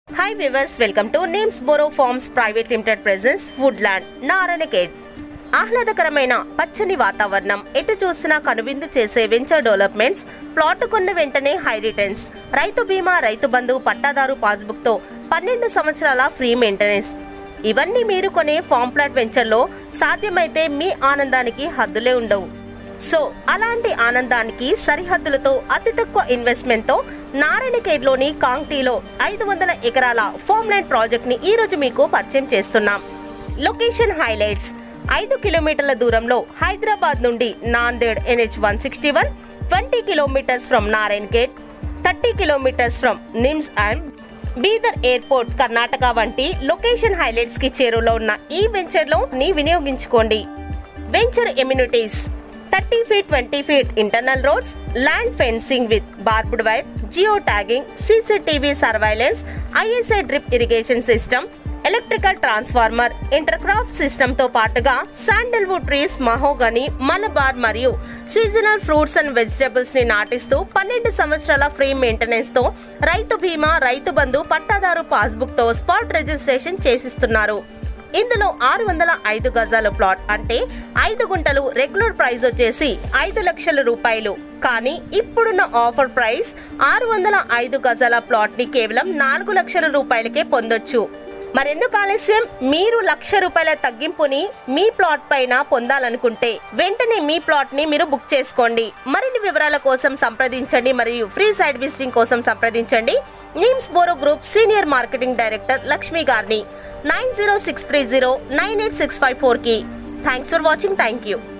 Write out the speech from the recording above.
hi viewers welcome to Neems Boro farms private limited presence woodland Narayankhed ఆహ్లాదకరమైన పచ్చని వాతావరణం ఎటు చూసినా కనువిందు చేసే వెంచర్ డెవలప్మెంట్స్ ప్లాట్ కొన్న వెంటనే హై రిటర్న్స్ రైతు బీమా రైతు బంధు పట్టాదారు పాస్బుక్ తో పన్నెండు సంవత్సరాల ఫ్రీ మెయింటెనెన్స్ ఇవన్నీ మీరు కొనే ఫామ్ ప్లాట్ వెంచర్లో సాధ్యమైతే మీ ఆనందానికి హద్దులే ఉండవు సో అలాంటి ఆనందానికి సరిహద్దులతో అతి తక్కువ ఇన్వెస్ట్మెంట్ తో నారాయణఖేడ్లోని కాంగ్టీలో ఐదు వందల ఎకరాల ఫామ్ ల్యాండ్ ప్రాజెక్ట్ ని ఈ రోజు మీకు పరిచయం చేస్తున్నాం లొకేషన్ హైలైట్స్ ఐదు కిలోమీటర్ల దూరంలో హైదరాబాద్ నుండి Nanded NH one sixty one twenty kilometres from Narayan gate thirty kilometres from NIMS and Bidar airport Karnataka వంటి లొకేషన్ హైలైట్స్ కి చేరువలో ఉన్న ఈ వెంచర్ లో ని వినియోగించుకోండి venture amenities thirty feet twenty feet internal roads land fencing with barbed wire geo tagging CCTV surveillance ISI drip irrigation system electrical transformer intercrop system తో పాటుగా శాండల్వుడ్ ట్రీస్ మహోగని మలబార్ మరియు సీజనల్ ఫ్రూట్స్ అండ్ వెజిటబుల్స్ ని నాటిస్తూ పన్నెండు సంవత్సరాల free maintenance తో రైతు బీమా రైతు బంధు పట్టాదారు పాస్బుక్ తో స్పాట్ రిజిస్ట్రేషన్ చేసిస్తున్నారు ఇందులో ఆరు వందల ఐదు గజాల ప్లాట్ అంటే ఐదు గుంటలు రెగ్యులర్ ప్రైస్ వచ్చేసి ఐదు లక్షల రూపాయలు కానీ ఇప్పుడున్న ఆఫర్ ప్రైస్ ఆరు వందల ఐదు గజాల ప్లాట్ ని కేవలం నాలుగు లక్షల రూపాయలకే పొందొచ్చు మరెందుకు ఆలస్యం మీరు లక్ష రూపాయల తగ్గింపుని మీ ప్లాట్ పైన పొందాలనుకుంటే వెంటనే మీ ప్లాట్ ని మీరు బుక్ చేసుకోండి మరిన్ని వివరాల కోసం సంప్రదించండి మరియు ఫ్రీ సైడ్ విజిటింగ్ కోసం సంప్రదించండి Neems Boro group senior marketing director Lakshmi గారిని nine zero six three zero nine eight six five four కి thanks for watching thank you